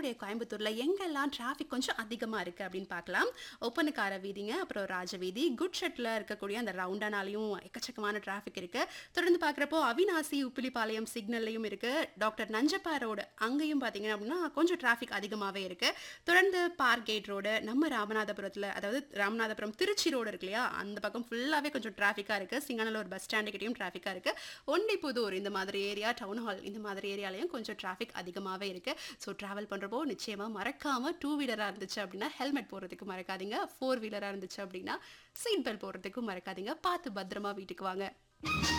நம்மளுடைய கோயம்புத்தூர்ல எங்கெல்லாம் டிராஃபிக் கொஞ்சம் அதிகமா இருக்கு அப்படின்னு பார்க்கலாம் ஒப்பனுக்கார வீதிங்க அப்புறம் ராஜ வீதி குட் ஷெட்ல இருக்கக்கூடிய அந்த ரவுண்டானாலையும் எக்கச்சக்கமான டிராஃபிக் இருக்கு தொடர்ந்து பார்க்குறப்போ அவினாசி உப்பிலிப்பாளையம் சிக்னல்லையும் இருக்கு டாக்டர் நஞ்சப்பா ரோடு அங்கேயும் பார்த்தீங்க அப்படின்னா கொஞ்சம் டிராஃபிக் அதிகமாகவே இருக்கு தொடர்ந்து பார்க் கேட் ரோடு நம்ம ராமநாதபுரத்தில் அதாவது ராமநாதபுரம் திருச்சி ரோடு இருக்கு இல்லையா அந்த பக்கம் ஃபுல்லாகவே கொஞ்சம் டிராஃபிக்காக இருக்கு சிங்கநல்லூர் பஸ் ஸ்டாண்டு கிட்டயும் டிராஃபிக்காக இருக்கு ஒண்டிப்புதூர் இந்த மாதிரி ஏரியா டவுன் ஹால் இந்த மாதிரி ஏரியாலையும் கொஞ்சம் டிராஃபிக் அதிகமாகவே இருக்கு ஸோ ட்ராவல் பண்ணுறப்போ நிச்சயமாக மறக்காம டூ வீலராக இருந்துச்சு அப்படின்னா ஹெல்மெட் போடுறதுக்கு மறக்காதீங்க ஃபோர் வீலராக இருந்துச்சு அப்படின்னா சீட் பெல்ட் போடுறதுக்கும் மறக்காதீங்க பார்த்து பத்திரமா வீட்டுக்கு வாங்க